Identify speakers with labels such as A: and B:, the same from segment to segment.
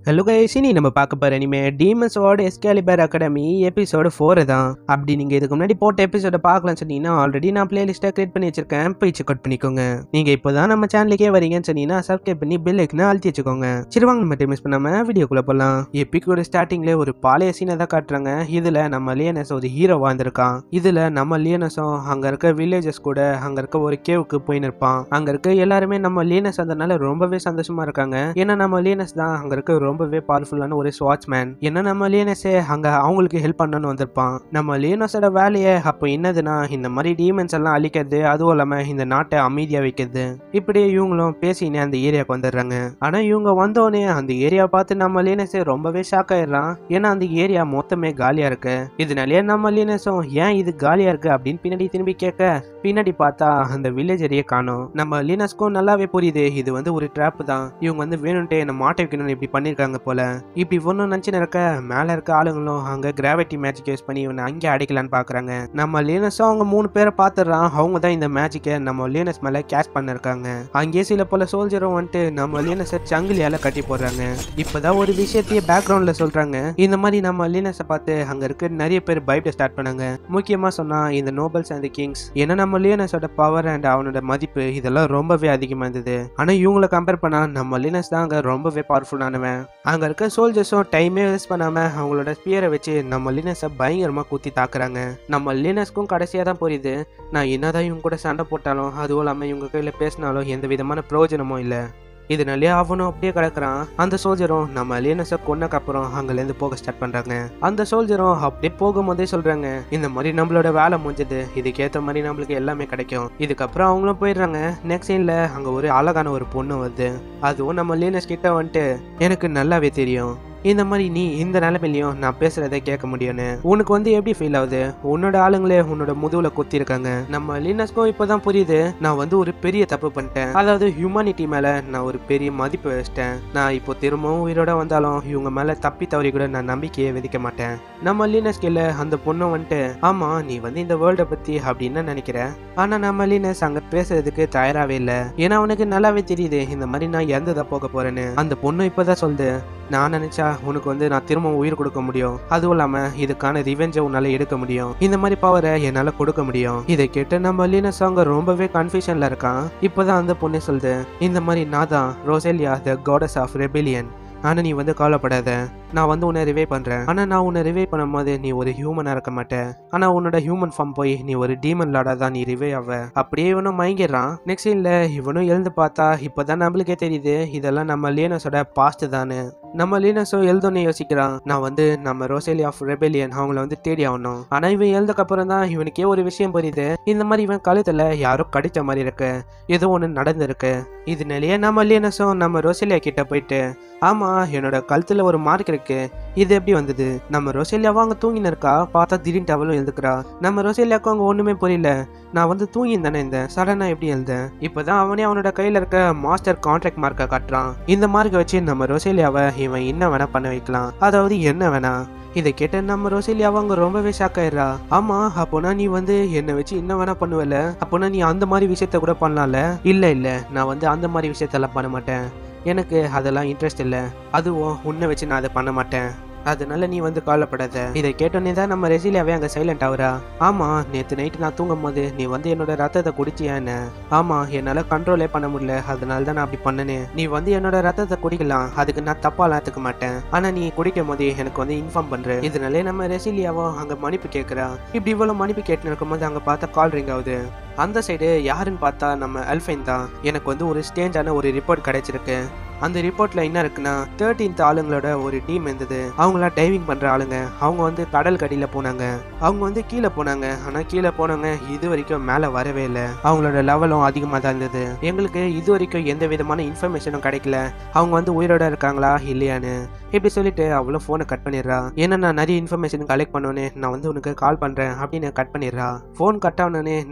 A: hello guys இனி நம்ம பார்க்க போகிற இனிமே டீமன்ஸோட எஸ்கேலிபர் அகாடமி எபிசோடு ஃபோர் தான் அப்படி நீங்கள் இதுக்கு முன்னாடி போட்ட எபிசோட பார்க்கலாம்னு சொன்னீங்கன்னா ஆல்ரெடி நான் பிளேலிஸ்ட்டை கிரியேட் பண்ணி வச்சிருக்கேன் போய் செக் அவுட் பண்ணிக்கோங்க நீங்கள் இப்போ தான் நம்ம சேனலுக்கே வரீங்கன்னு சொன்னீங்கன்னா சப்ஸ்கிரைப் பண்ணி பெல் ஐக்கனை அழுத்தி வச்சுக்கோங்க சரி வாங்க நம்ம மிஸ் பண்ணாமல் வீடியோக்குள்ளே போகலாம் எப்பிக்கோட ஸ்டார்டிங்கில் ஒரு பாளைய சீனை தான் காட்டுறாங்க இதில் நம்ம லியனஸ் ஒரு ஹீரோ வாழ்ந்திருக்கான் இதில் நம்ம லியனஸும் அங்கே இருக்க வில்லேஜஸ் கூட அங்கே இருக்க ஒரு கேவுக்கு போய் நிற்பான் அங்கே இருக்க எல்லாருமே நம்ம லியனஸ் அதனால ரொம்பவே சந்தோஷமா இருக்காங்க ஏன்னா நம்ம லியனஸ் தான் அங்கே இருக்க ரொம்பவே பவர்ஃபுல்லான ஒரு வாட்ச்மேன் ஏன்னா நம்ம லியனஸே அங்கே அவங்களுக்கு ஹெல்ப் பண்ணணும்னு வந்திருப்பான் நம்ம லியனஸோட வேலையை அப்போ என்னதுன்னா இந்த மாதிரி டீமன்ஸ் எல்லாம் அழிக்கிறது அதுவும் இல்லாமல் இந்த நாட்டை அமைதியாக வைக்கிறது இப்படி இவங்களும் பேசினே அந்த ஏரியாவுக்கு வந்துடுறாங்க ஆனால் இவங்க வந்தோடனே அந்த ஏரியா பார்த்து நம்ம லியனஸே ரொம்பவே ஷாக் ஆயிடுறான் ஏன்னா அந்த ஏரியா மொத்தமே காலியாக இருக்கு இதனாலேயே நம்ம லியனஸும் ஏன் இது காலியாக இருக்கு அப்படின்னு பின்னாடி திரும்பி கேட்க பின்னாடி பார்த்தா அந்த வில்லேஜரையே காணும் நம்ம லீனஸ்க்கும் நல்லாவே புரியுது இது வந்து ஒரு ட்ராப் தான் இவங்க வந்து வேணும்ட்டே என்ன மாட்ட வைக்கணும்னு இப்படி பண்ணிருக்காங்க போல இப்படி ஒன்றும் நினச்சின்னு இருக்க மேலே இருக்க ஆளுங்களும் அங்கே கிராவிட்டி மேஜிக் யூஸ் பண்ணி இவனை அங்கே அடைக்கலான்னு பார்க்குறாங்க நம்ம லீனஸும் அவங்க மூணு பேரை பார்த்துடுறான் அவங்க தான் இந்த மேஜிக்கை நம்ம லீனஸ் மேலே கேஷ் பண்ணிருக்காங்க அங்கேயே சில போல சோல்ஜரும் வந்துட்டு நம்ம லீனஸை சங்கிலியால கட்டி போடுறாங்க இப்போதான் ஒரு விஷயத்தையே பேக்ரவுண்டில் சொல்கிறாங்க இந்த மாதிரி நம்ம லீனஸை பார்த்து அங்கே இருக்க நிறைய பேர் பயப்பட ஸ்டார்ட் பண்ணாங்க முக்கியமாக சொன்னால் இந்த நோபல்ஸ் அண்ட் கிங்ஸ் ஏன்னா நம்ம லியனஸோட பவர் அண்ட் அவனோட மதிப்பு இதெல்லாம் ரொம்பவே அதிகமாக இருந்தது ஆனால் இவங்கள கம்பேர் பண்ணால் நம்ம லியனஸ் தான் அங்கே ரொம்பவே பவர்ஃபுல்லானவன் அங்கே இருக்க சோல்ஜர்ஸும் டைமே வேஸ்ட் பண்ணாமல் அவங்களோட ஸ்பியரை வச்சு நம்ம லினஸை பயங்கரமாக குத்தி தாக்குறாங்க நம்ம லினஸ்க்கும் கடைசியாக தான் புரியுது நான் என்னதான் இவங்க கூட சண்டை போட்டாலும் அதுவும் இல்லாமல் இவங்க கையில் பேசினாலும் எந்த விதமான பிரயோஜனமும் இல்லை இதனாலே அவனும் அப்படியே கிடக்குறான் அந்த சோல்ஜரும் நம்ம லியனஸை கொன்னக்கு அப்புறம் அங்கேருந்து போக ஸ்டார்ட் பண்ணுறாங்க அந்த சோல்ஜரும் அப்படியே போகும்போதே சொல்கிறாங்க இந்த மாதிரி நம்மளோட வேலை முடிஞ்சது இதுக்கேற்ற மாதிரி நம்மளுக்கு எல்லாமே கிடைக்கும் இதுக்கப்புறம் அவங்களும் போயிடுறாங்க நெக்ஸ்ட் சீனில் அங்கே ஒரு அழகான ஒரு பொண்ணு வருது அதுவும் நம்ம லீனஸ் கிட்ட வந்துட்டு எனக்கு நல்லாவே தெரியும் இந்த மாதிரி நீ இந்த நிலைமையிலையும் நான் பேசுறதை கேட்க முடியும்னு உனக்கு வந்து எப்படி ஃபீல் ஆகுது உன்னோட ஆளுங்களே உன்னோட முதுகுல குத்தி இருக்காங்க நம்ம லீனஸ்க்கும் இப்போதான் புரியுது நான் வந்து ஒரு பெரிய தப்பு பண்ணிட்டேன் அதாவது ஹியூமானிட்டி மேல நான் ஒரு பெரிய மதிப்பு வச்சிட்டேன் நான் இப்போ திரும்பவும் உயிரோட வந்தாலும் இவங்க மேல தப்பி தவறி கூட நான் நம்பிக்கையை விதிக்க மாட்டேன் நம்ம லீனஸ் கீழே அந்த பொண்ணு வந்துட்டு ஆமா நீ வந்து இந்த வேர்ல்டை பத்தி அப்படின்னு நினைக்கிற ஆனா நம்ம லீனஸ் அங்க பேசுறதுக்கு தயாராகவே இல்லை ஏன்னா அவனுக்கு நல்லாவே தெரியுது இந்த மாதிரி நான் இறந்துதான் போக போறேன்னு அந்த பொண்ணு இப்போதான் சொல்லுது நான் நினைச்சா உனக்கு வந்து நான் திரும்ப உயிர் கொடுக்க முடியும் அதுவும் இல்லாம இதுக்கான ரிவெஞ்சை உன்னால எடுக்க முடியும் இந்த மாதிரி பவரை என்னால கொடுக்க முடியும் இதை கேட்டு நம்ம லீனஸ் அவங்க ரொம்பவே கன்ஃபியூஷன்ல இருக்கான் இப்போதான் அந்த பொண்ணு சொல்லுது இந்த மாதிரி நான் தான் Rosalia the gods of rebellion ஆனா நீ வந்து கவலைப்படாத நான் வந்து உன்னை ரிவே பண்றேன் ஆனா நான் உன்னை ரிவே பண்ணும்போது நீ ஒரு ஹியூமனா இருக்க மாட்ட ஆனா உன்னோட ஹியூமன் ஃபார்ம் போய் நீ ஒரு டீமன் லாடா தான் நீ ரிவே ஆவ அப்படியே இவனும் மயங்கிடுறான் நெக்ஸ்ட் இல்ல இவனும் எழுந்து பார்த்தா இப்பதான் நம்மளுக்கே தெரியுது இதெல்லாம் நம்ம லீனஸோட பாஸ்ட் தானே நம்ம லீனஸும் எழுதோன்னு யோசிக்கிறான் நான் வந்து நம்ம ரோசேலி ஆஃப் ரெபெலியன் அவங்கள வந்து தேடி ஆகணும் ஆனா இவன் எழுந்தக்கு அப்புறம் தான் இவனுக்கே ஒரு விஷயம் புரியுது இந்த மாதிரி இவன் கழுத்துல யாரோ கடிச்ச மாதிரி இருக்கு ஏதோ ஒன்று நடந்திருக்கு இதனாலேயே நம்ம லீனஸும் நம்ம ரோசேலியா கிட்ட போயிட்டு ஆமா என்னோட கழுத்துல ஒரு மார்க் இருக்கு இது எப்படி வந்தது நம்ம ரோசேலியாவும் அங்க தூங்கின்னு இருக்கா பார்த்தா திடீர்னு அவளும் எழுதுக்கிறா நம்ம ரோசேலியாவுக்கும் அங்க ஒண்ணுமே புரியல நான் வந்து தூங்கி தானே இருந்தேன் சடனா எப்படி எழுந்தேன் இப்பதான் அவனே அவனோட கையில இருக்க மாஸ்டர் கான்ட்ராக்ட் மார்க்கை காட்டுறான் இந்த மார்க்கை வச்சு நம்ம ரோசேலியாவை இவன் என்ன வேணா பண்ண வைக்கலாம் அதாவது என்ன வேணா இதை கேட்ட நம்ம ரோசேலியாவை அவங்க ரொம்பவே ஷாக் ஆயிடுறா ஆமா அப்போனா நீ வந்து என்னை வச்சு என்ன வேணா பண்ணுவல அப்போனா நீ அந்த மாதிரி விஷயத்த கூட பண்ணலாம்ல இல்ல இல்ல நான் வந்து அந்த மாதிரி விஷயத்தெல்லாம் பண்ண மாட்டேன் எனக்கு அதெல்லாம் இன்ட்ரெஸ்ட் இல்லை அதுவும் உன்னை வச்சு நான் அதை பண்ண மாட்டேன் அதனால நீ வந்து கவலைப்படாத இதை கேட்டோன்னே தான் நம்ம ரெசிலியாவே அங்கே சைலண்ட் ஆகுறா ஆமா நேற்று நைட்டு நான் தூங்கும் போது நீ வந்து என்னோட ரத்தத்தை குடிச்சியா என்ன ஆமா என்னால் கண்ட்ரோலே பண்ண முடியல அதனால தான் நான் அப்படி பண்ணனேன் நீ வந்து என்னோட ரத்தத்தை குடிக்கலாம் அதுக்கு நான் தப்பாலாம் எடுத்துக்க மாட்டேன் ஆனா நீ குடிக்கும் போது எனக்கு வந்து இன்ஃபார்ம் பண்ற இதனாலே நம்ம ரெசிலியாவும் அங்க மன்னிப்பு கேட்கறா இப்படி இவ்வளவு மன்னிப்பு கேட்டுன்னு இருக்கும்போது அங்க பார்த்தா கால் ரிங் ஆகுது அந்த சைடு யாருன்னு பார்த்தா நம்ம அல்ஃபைன் தான் எனக்கு வந்து ஒரு ஸ்டேஞ்சான ஒரு ரிப்போர்ட் கிடைச்சிருக்கு அந்த ரிப்போர்ட்ல என்ன இருக்குன்னா தேர்ட்டீன்த் ஆளுங்களோட ஒரு டீம் இருந்தது அவங்களா டைவிங் பண்ற ஆளுங்க அவங்க வந்து கடல் கடியில போனாங்க அவங்க வந்து கீழே போனாங்க ஆனா கீழே போனவங்க இது வரைக்கும் மேல வரவே இல்லை அவங்களோட லெவலும் அதிகமா தான் இருந்தது எங்களுக்கு இது வரைக்கும் எந்த விதமான இன்ஃபர்மேஷனும் கிடைக்கல அவங்க வந்து உயிரோட இருக்காங்களா இல்லையான்னு இப்படி சொல்லிட்டு அவ்வளோ ஃபோனை கட் பண்ணிடுறா ஏன்னா நான் நிறைய இன்ஃபர்மேஷன் கலெக்ட் பண்ணோன்னே நான் வந்து உனக்கு கால் பண்றேன் அப்படின்னு கட் பண்ணிடுறா ஃபோன் கட் ஆனோடனே நம்ம ரெசிலி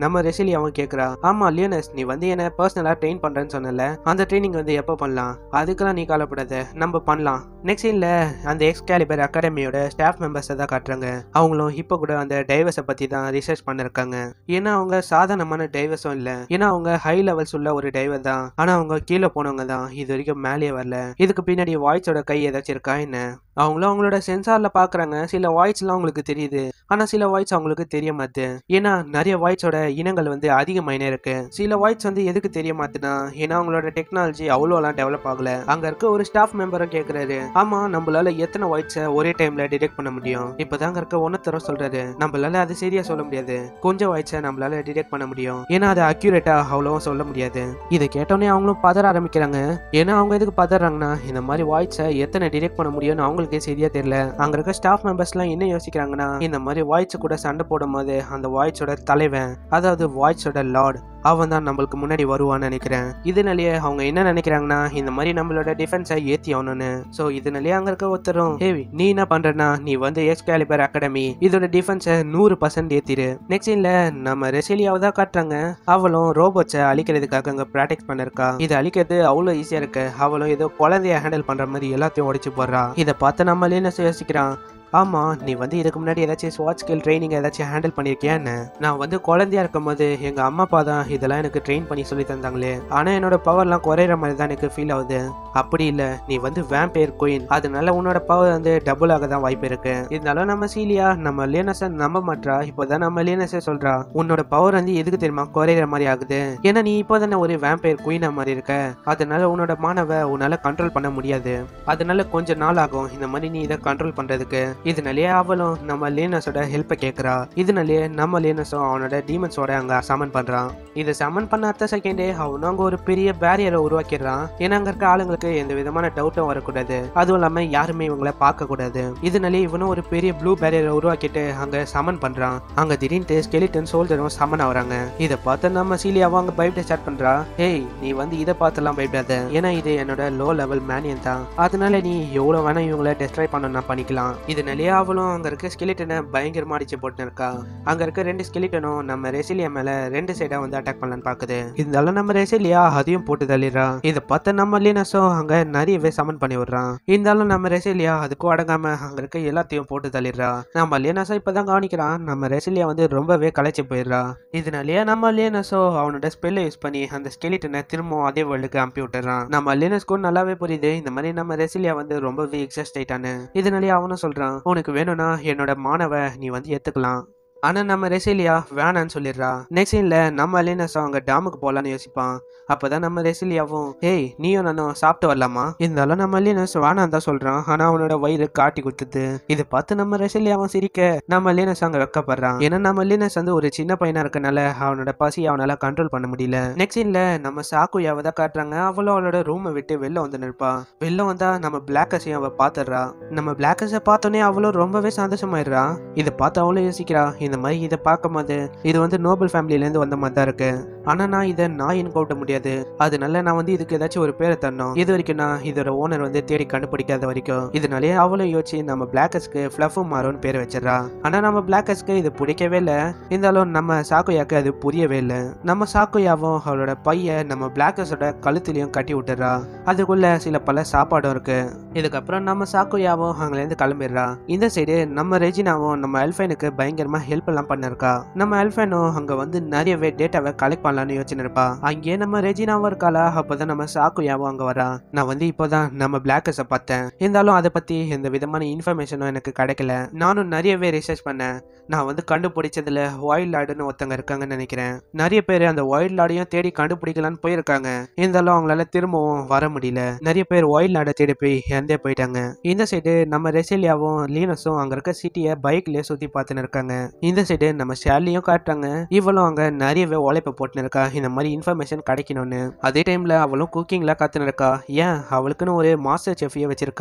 A: ரெசிலியாவும் கேக்குறா ஆமா லியோனஸ் நீ வந்து என்ன பர்சனலா ட்ரெயின் பண்றேன்னு சொன்னல அந்த ட்ரைனிங் வந்து எப்போ பண்ணலாம் அதுக்கெல்லாம் நீ கவலைப்படாத நம்ம பண்ணலாம் நெக்ஸ்ட் சீன்ல அந்த எக்ஸ்கேலிபர் அகாடமியோட ஸ்டாஃப் மெம்பர்ஸை தான் காட்டுறாங்க அவங்களும் இப்போ கூட அந்த டைவர்ஸை பத்தி தான் ரிசர்ச் பண்ணிருக்காங்க ஏன்னா அவங்க சாதாரணமான டைவர்ஸும் இல்ல ஏன்னா அவங்க ஹை லெவல்ஸ் உள்ள ஒரு டைவர் தான் ஆனா அவங்க கீழே போனவங்க தான் இது வரைக்கும் மேலேயே வரல இதுக்கு பின்னாடி வாய்ஸோட கை ஏதாச்சும் இருக்கா என்ன அவங்களும் அவங்களோட சென்சார்ல பாக்குறாங்க சில வாய்ஸ்லாம் அவங்களுக்கு தெரியுது ஆனா சில வாய்ஸ் அவங்களுக்கு தெரிய மாட்டுது ஏன்னா நிறைய வாய்ஸோட இனங்கள் வந்து அதிகமாயினே இருக்கு சில வாய்ஸ் வந்து எதுக்கு தெரிய மாட்டுனா ஏன்னா அவங்களோட டெக்னாலஜி அவ்வளோலாம் டெவலப் ஆகல அங்க இருக்க ஒரு ஸ்டாஃப் மெம்பரும் கேக்குறாரு ஆமா நம்மளால எத்தனை வாய்ஸை ஒரே டைம்ல டிடெக்ட் பண்ண முடியும் இப்பதாங்க இருக்க ஒன்னத்தரம் சொல்றாரு நம்மளால அது சரியா சொல்ல முடியாது கொஞ்சம் வாய்ஸை நம்மளால டிடெக்ட் பண்ண முடியும் ஏன்னா அது அக்யூரேட்டா அவ்வளவும் சொல்ல முடியாது இதை கேட்டோன்னே அவங்களும் பதற ஆரம்பிக்கிறாங்க ஏன்னா அவங்க எதுக்கு பதறாங்கன்னா இந்த மாதிரி வாய்ஸை எத்தனை டிடெக்ட் பண்ண முடியும்னு அவங்களுக்கே சரியா தெரியல அங்க இருக்க ஸ்டாஃப் மெம்பர்ஸ்லாம் என்ன யோசிக்கிறாங்கன்னா இந்த மாதிரி வாய்ஸ் கூட சண்டை போடும் போது அந்த வாய்ஸோட தலைவன் அதாவது வாய்ஸோட லார்ட் அவன் தான் நம்மளுக்கு முன்னாடி வருவான்னு நினைக்கிறேன் இதனாலேயே அவங்க என்ன நினைக்கிறாங்கன்னா இந்த மாதிரி நம்மளோட டிஃபென்ஸை ஏத்தி ஆகணும்னு ஸோ இதனாலேயே அங்க இருக்க ஒருத்தரும் ஹேவி நீ என்ன பண்றனா நீ வந்து எக்ஸ்கேலிபர் அகாடமி இதோட டிஃபென்ஸை நூறு பர்சன்ட் ஏத்திரு நெக்ஸ்ட் சீன்ல நம்ம ரெசிலியாவை தான் காட்டுறாங்க அவளும் ரோபோட்ஸை அழிக்கிறதுக்காக அங்க ப்ராக்டிஸ் பண்ணிருக்கா இதை அழிக்கிறது அவ்வளோ ஈஸியா இருக்கு அவளும் ஏதோ குழந்தைய ஹேண்டில் பண்ற மாதிரி எல்லாத்தையும் உடைச்சு போடுறா இதை பார்த்து நம்ம என்ன யோசிக்கிறான் ஆமா நீ வந்து இதுக்கு முன்னாடி ஏதாச்சும் ஸ்வாட் ஸ்கில் ட்ரைனிங் ஏதாச்சும் ஹேண்டில் பண்ணியிருக்கியான்னு நான் வந்து குழந்தையா இருக்கும்போது எங்க அம்மா அப்பா தான் இதெல்லாம் எனக்கு ட்ரெயின் பண்ணி சொல்லி தந்தாங்களே ஆனா என்னோட பவர்லாம் குறையிற மாதிரி தான் எனக்கு ஃபீல் ஆகுது அப்படி இல்ல நீ வந்து வேம்பேர் குயின் அதனால உன்னோட பவர் வந்து டபுள் ஆக தான் வாய்ப்பு இருக்கு இருந்தாலும் நம்ம சீலியா நம்ம லியனஸை நம்ப மாட்றா இப்போதான் நம்ம லியனஸை சொல்றா உன்னோட பவர் வந்து எதுக்கு தெரியுமா குறையிற மாதிரி ஆகுது ஏன்னா நீ இப்போ தானே ஒரு வேம்பேர் குயினா மாதிரி இருக்க அதனால உன்னோட மாணவ உன்னால கண்ட்ரோல் பண்ண முடியாது அதனால கொஞ்ச நாள் ஆகும் இந்த மாதிரி நீ இதை கண்ட்ரோல் பண்றதுக்கு இதனாலேயே அவளும் நம்ம லேனஸோட ஹெல்ப்பை கேட்கறா இதனாலேயே நம்ம லேனஸும் அவனோட டீமன்ஸோட அங்க சமன் பண்றான் இதை சமன் பண்ண அடுத்த செகண்டே அவனும் அங்க ஒரு பெரிய பேரியரை உருவாக்கிடுறான் ஏன்னா அங்க இருக்க ஆளுங்களுக்கு எந்த விதமான டவுட்டும் வரக்கூடாது அதுவும் இல்லாம யாருமே இவங்களை பார்க்க கூடாது இதனாலே இவனும் ஒரு பெரிய ப்ளூ பேரியரை உருவாக்கிட்டு அங்க சமன் பண்றான் அங்க திடீர்னு ஸ்கெலிட்டன் சோல்ஜரும் சமன் ஆகுறாங்க இதை பார்த்து நம்ம சீலியாவும் அங்க பயப்பட ஸ்டார்ட் பண்றா ஏய் நீ வந்து இதை பார்த்தெல்லாம் பயப்படாத ஏன்னா இது என்னோட லோ லெவல் மேனியன் தான் அதனால நீ எவ்வளவு வேணா இவங்களை டெஸ்ட்ராய் பண்ண நான் பண்ணிக்கலாம் இதனாலேயே அவளும் அங்க இருக்க ஸ்கெலிட்டனை பயங்கரமா அடிச்சு போட்டு இருக்கா அங்க இருக்க ரெண்டு ஸ்கெலிட்டனும் நம்ம ரெசிலியா மேல ரெண்டு சைடா வந்து அட்டாக் பண்ணலான்னு பாக்குது இருந்தாலும் நம்ம ரெசிலியா அதையும் போட்டு தள்ளிடுறா இதை பார்த்த நம்ம லீனஸும் அங்க நிறையவே சமன் பண்ணி விடுறான் இருந்தாலும் நம்ம ரெசிலியா அதுக்கும் அடங்காம அங்க இருக்க எல்லாத்தையும் போட்டு தள்ளிடுறா நம்ம லீனஸா இப்பதான் கவனிக்கிறான் நம்ம ரெசிலியா வந்து ரொம்பவே களைச்சு போயிடுறா இதனாலேயே நம்ம லியனஸோ அவனோட ஸ்பெல்லை யூஸ் பண்ணி அந்த ஸ்கெலிட்டனை திரும்பவும் அதே வேர்ல்டுக்கு அனுப்பி விட்டுறான் நம்ம லியனஸ்க்கும் நல்லாவே புரியுது இந்த மாதிரி நம்ம ரெசிலியா வந்து ரொம்பவே எக்ஸஸ்ட் ஆயிட்டானு இதனாலேயே அவனும் சொல்றான் உனக்கு வேணும்னா என்னோட மாணவ நீ வந்து ஏத்துக்கலாம் ஆனா நம்ம ரெசிலியா வேணான்னு சொல்லிடுறா நெக்ஸ்ட் சீன்ல நம்ம லினஸும் அங்க டாமுக்கு போலான்னு யோசிப்பான் அப்பதான் நம்ம ரெசிலியாவும் ஹேய் நீயும் நானும் சாப்பிட்டு வரலாமா இருந்தாலும் நம்ம லினஸ் வேணாம் தான் சொல்றான் ஆனா அவனோட வயிறு காட்டி குத்துது இதை பார்த்து நம்ம ரெசிலியாவும் சிரிக்க நம்ம லினஸ் அங்க வெக்கப்படுறான் ஏன்னா நம்ம லினஸ் வந்து ஒரு சின்ன பையனா இருக்கனால அவனோட பசி அவனால கண்ட்ரோல் பண்ண முடியல நெக்ஸ்ட் சீன்ல நம்ம சாக்குயாவை தான் காட்டுறாங்க அவளும் அவளோட ரூமை விட்டு வெளில வந்து நிற்பா வெளில வந்தா நம்ம பிளாக்கஸையும் அவ பாத்துடுறா நம்ம பிளாக்கஸை பார்த்தோன்னே அவளும் ரொம்பவே சந்தோஷமாயிடுறா இதை பார்த்து அவளும் யோசிக்கிறா இந்த மாதிரி இதை பார்க்கும்போது இது வந்து நோபல் ஃபேமிலியிலேருந்து வந்த மாதிரி தான் இருக்கு ஆனா நான் இதை நாயின்னு கூப்பிட முடியாது அதனால நான் வந்து இதுக்கு ஏதாச்சும் ஒரு பேரை தரணும் இது வரைக்கும் நான் இதோட ஓனர் வந்து தேடி கண்டுபிடிக்காத வரைக்கும் இதனாலே அவளும் யோசிச்சு நம்ம பிளாக்கஸ்க்கு ஃப்ளஃபும் மாறும்னு பேர் வச்சிடறா ஆனா நம்ம பிளாக்கஸ்க்கு இது பிடிக்கவே இல்லை இருந்தாலும் நம்ம சாக்குயாக்கு அது புரியவே இல்லை நம்ம சாக்குயாவும் அவளோட பைய நம்ம பிளாக்கஸோட கழுத்துலயும் கட்டி விட்டுறா அதுக்குள்ள சில பல சாப்பாடும் இருக்கு இதுக்கப்புறம் நம்ம சாக்குயாவும் அங்கிலேருந்து கிளம்பிடுறா இந்த சைடு நம்ம ரெஜினாவும் நம்ம எல்ஃபைனுக்கு பயங்கரமா ஹெல்ப் எல்லாம் பண்ணிருக்கா நம்ம எல்ஃபைனும் அங்க வந்து நிறையவே டேட்டாவை கலெக்ட் பண்ணலாம்னு யோசனை இருப்பா அங்கேயே நம்ம ரெஜினாவும் இருக்காளா அப்பதான் நம்ம சாக்குயாவும் அங்க வரா நான் வந்து இப்போதான் நம்ம பிளாக்கஸை பார்த்தேன் இருந்தாலும் அதை பத்தி எந்த விதமான இன்ஃபர்மேஷனும் எனக்கு கிடைக்கல நானும் நிறையவே ரிசர்ச் பண்ணேன் நான் வந்து கண்டுபிடிச்சதுல வைல்ட் லார்டுன்னு ஒருத்தங்க இருக்காங்கன்னு நினைக்கிறேன் நிறைய பேர் அந்த வைல்ட் லார்டையும் தேடி கண்டுபிடிக்கலான்னு போயிருக்காங்க இருந்தாலும் அவங்களால திரும்பவும் வர முடியல நிறைய பேர் வைல்ட் லார்டை தேடி போய் இறந்தே போயிட்டாங்க இந்த சைடு நம்ம ரெசிலியாவும் லீனஸும் அங்க இருக்க சிட்டியை பைக்லயே சுத்தி பார்த்துன்னு இருக்காங்க இந்த சைடு நம்ம ஷேர்லியும் காட்டுறாங்க இவளும் அங்க நிறையவே உழைப்ப போட்டுன்னு இருக்கா இந்த மாதிரி இன்ஃபர்மேஷன் கிடைக்கணும்னு அதே டைம்ல அவளும் குக்கிங்ல காத்துன்னு இருக்கா ஏன் அவளுக்குன்னு ஒரு மாஸ்டர் செஃபியை வச்சிருக்கா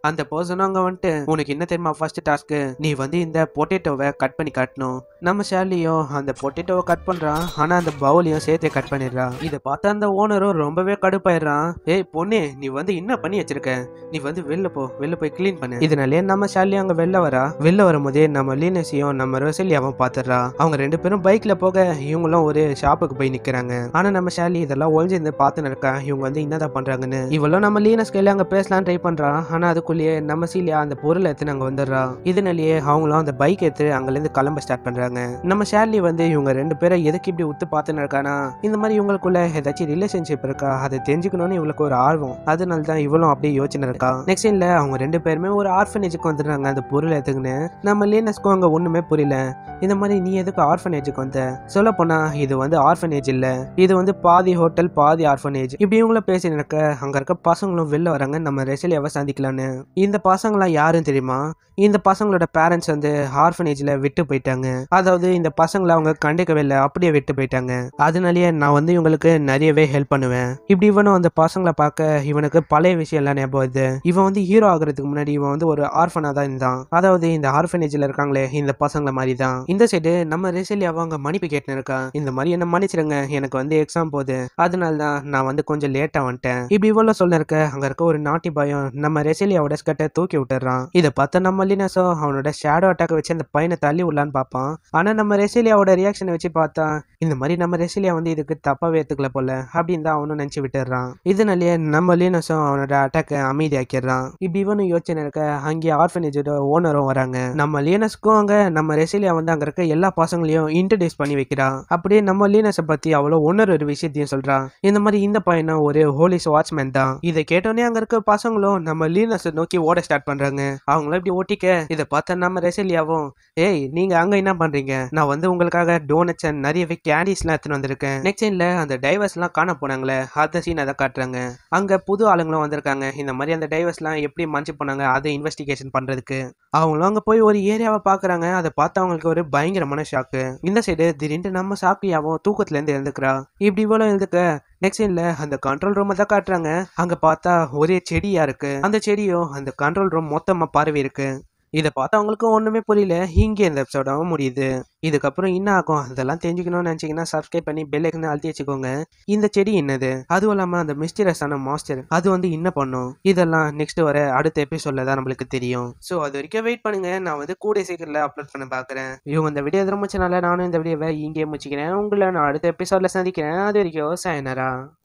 A: அந்த பர்சனும் அங்க வந்துட்டு உனக்கு என்ன தெரியுமா ஃபர்ஸ்ட் டாஸ்க்கு நீ வந்து இந்த பொட்டேட்டோவை கட் பண்ணி காட்டணும் நம்ம ஷாலியும் அந்த பொட்டேட்டோவை கட் பண்றான் ஆனா அந்த பவுலையும் சேர்த்தே கட் பண்ணிடுறான் இதை பார்த்து அந்த ஓனரும் ரொம்பவே கடுப்பாயிடுறான் ஏய் பொண்ணு நீ வந்து என்ன பண்ணி வச்சிருக்க நீ வந்து வெளில போ வெளில போய் க்ளீன் பண்ணு இதனாலே நம்ம ஷாலி அங்க வெளில வரா வெளில வரும்போதே நம்ம லீனஸையும் நம்ம ரோசலியாவும் பாத்துறா அவங்க ரெண்டு பேரும் பைக்ல போக இவங்களும் ஒரு ஷாப்புக்கு போய் நிக்கிறாங்க ஆனா நம்ம ஷாலி இதெல்லாம் ஒளிஞ்சிருந்து பார்த்து நடக்கா இவங்க வந்து என்னதான் பண்றாங்கன்னு இவளும் நம்ம லீனஸ் கையில அங்க பேசலாம் ட்ரை பண்றா ஆனா அதுக்குள்ளேயே நம்ம சீலியா அந்த பொருளை எடுத்து அங்க வந்துடுறா இதனாலேயே அவங்களும் அந்த பைக் எடுத்து அங்க இருந்து கிளம்ப ஸ்டார்ட் பண்றாங்க நம்ம ஷார்லி வந்து இவங்க ரெண்டு பேரை எதுக்கு இப்படி உத்து பார்த்துன்னு இருக்கானா இந்த மாதிரி இவங்களுக்குள்ள ஏதாச்சும் ரிலேஷன்ஷிப் இருக்கா அதை தெரிஞ்சுக்கணும்னு இவளுக்கு ஒரு ஆர்வம் அதனால தான் இவளும் அப்படியே யோசனை இருக்கா நெக்ஸ்ட் இல்ல அவங்க ரெண்டு பேருமே ஒரு ஆர்ஃபனேஜுக்கு வந்துடுறாங்க அந்த பொருள் எடுத்துக்கின்னு நம்ம லீனஸ்க்கும் அங்க ஒண்ணுமே புரியல இந்த மாதிரி நீ எதுக்கு ஆர்ஃபனேஜுக்கு வந்த சொல்ல போனா இது வந்து ஆர்ஃபனேஜ் இல்ல இது வந்து பாதி ஹோட்டல் பாதி ஆர்ஃபனேஜ் இப்படி இவங்கள பேசி நடக்க அங்க இருக்க பசங்களும் வெளில வராங்க நம்ம ரெசிலியாவை சந்திக்கலான்னு இந்த பசங்களாம் யாருன்னு தெரியுமா இந்த பசங்களோட பேரண்ட்ஸ் வந்து ஆர்ஃபனேஜ்ல விட்டு போயிட்டாங்க அதாவது இந்த பசங்களை அவங்க கண்டுக்கவே இல்லை அப்படியே விட்டு போயிட்டாங்க அதனாலேயே நான் வந்து இவங்களுக்கு நிறையவே ஹெல்ப் பண்ணுவேன் இப்படி இவனும் அந்த பசங்களை பார்க்க இவனுக்கு பழைய விஷயம் எல்லாம் ஞாபகம் வருது இவன் வந்து ஹீரோ ஆகுறதுக்கு முன்னாடி இவன் வந்து ஒரு ஆர்ஃபனா தான் இருந்தான் அதாவது இந்த ஆர்ஃபனேஜ்ல இருக்காங்களே இந்த பசங்களை மாதிரி தான் இந்த சைடு நம்ம ரெசிலி அவங்க மன்னிப்பு கேட்டுன்னு இருக்கா இந்த மாதிரி என்ன மன்னிச்சிருங்க எனக்கு வந்து எக்ஸாம் போகுது அதனால தான் நான் வந்து கொஞ்சம் லேட்டா வந்துட்டேன் இப்படி இவ்வளவு சொல்ல இருக்க அங்க இருக்க ஒரு நாட்டி பயம் நம்ம ரெசிலியாவோட ஸ்கட்டை தூக்கி விட்டுறான் இதை பார்த்த நம்ம லினஸோ அவனோட ஷேடோ அட்டாக் வச்சு அந்த பையனை தள்ளி விடலான்னு பார்ப்பான் ஆனா நம்ம ரெசிலியாவோட ரியாக்ஷனை வச்சு பார்த்தா இந்த மாதிரி நம்ம ரெசிலியா வந்து இதுக்கு தப்பாவே ஏத்துக்கல போல அப்படின்னு தான் அவனும் நினைச்சு விட்டுறான் இதனாலேயே நம்ம லீனஸும் அவனோட அட்டாக்கை அமைதியாக்கிடுறான் இப்படி இவனும் யோசனை இருக்க அங்கே ஆர்ஃபனேஜோட ஓனரும் வராங்க நம்ம லீனஸ்க்கும் அங்க நம்ம ரெசிலியா வந்து அங்க இருக்க எல்லா பசங்களையும் இன்ட்ரடியூஸ் பண்ணி வைக்கிறா அப்படியே நம்ம லீனஸை பத்தி அவ்வளோ ஒன்னொரு ஒரு விஷயத்தையும் சொல்றா இந்த மாதிரி இந்த பையனும் ஒரு ஹோலிஸ் வாட்ச்மேன் தான் இதை கேட்டோன்னே அங்க இருக்க பசங்களும் நம்ம லீனஸை நோக்கி ஓட ஸ்டார்ட் பண்றாங்க அவங்களும் இப்படி ஓட்டிக்க இதை பார்த்தா நம்ம ரெசிலியாவும் ஏய் நீங்க அங்க என்ன பண்றீங்க நான் வந்து உங்களுக்காக டோனட்ஸ் அண்ட் நிறையவே கேண்டிஸ்லாம் எடுத்துன்னு வந்திருக்கேன் நெக்ஸ்ட் சீன்ல அந்த டைவர்ஸ்லாம் காண போனாங்களே அந்த சீன் அதை காட்டுறாங்க அங்க புது ஆளுங்களும் வந்திருக்காங்க இந்த மாதிரி அந்த டைவர்ஸ்லாம் எப்படி மறைச்சு போனாங்க அதை இன்வெஸ்டிகேஷன் பண்றதுக்கு அவங்களும் அங்க போய் ஒரு ஏரியாவை பாக்குறாங்க அதை பார்த்து அவங்களுக்கு ஒரு பயங்கரமான ஷாக்கு இந்த சைடு திடீர்னு நம்ம சாப்பியாவும் தூக்கத்துல இருந்து எழுந்துக்கிறா இப்படி இவ்வளவு எழுந்துக்க நெக்ஸ்ட் சீன்ல அந்த கண்ட்ரோல் ரூமை தான் காட்டுறாங்க அங்க பார்த்தா ஒரே செடியா இருக்கு அந்த செடியும் அந்த கண்ட்ரோல் ரூம் மொத்தமா பரவி இருக்கு இதை பார்த்து அவங்களுக்கும் ஒன்றுமே புரியல இங்கே இந்த எபிசோடாகவும் முடியுது இதுக்கப்புறம் என்ன ஆகும் அதெல்லாம் தெரிஞ்சுக்கணும்னு நினச்சிங்கன்னா சப்ஸ்கிரைப் பண்ணி பெல் ஐக்கனை அழுத்தி வச்சுக்கோங்க இந்த செடி என்னது அதுவும் இல்லாமல் அந்த மிஸ்டீரியஸான மாஸ்டர் அது வந்து என்ன பண்ணும் இதெல்லாம் நெக்ஸ்ட் வர அடுத்த எபிசோட்ல தான் நம்மளுக்கு தெரியும் ஸோ அது வரைக்கும் வெயிட் பண்ணுங்க நான் வந்து கூட சீக்கிரத்தில் அப்லோட் பண்ண பார்க்குறேன் இவங்க இந்த வீடியோ எதிர முடிச்சனால நானும் இந்த வீடியோவை இங்கே முடிச்சுக்கிறேன் உங்களை நான் அடுத்த எபிசோட்ல சந்திக்கிறேன் அது வரைக்கும் சாயனரா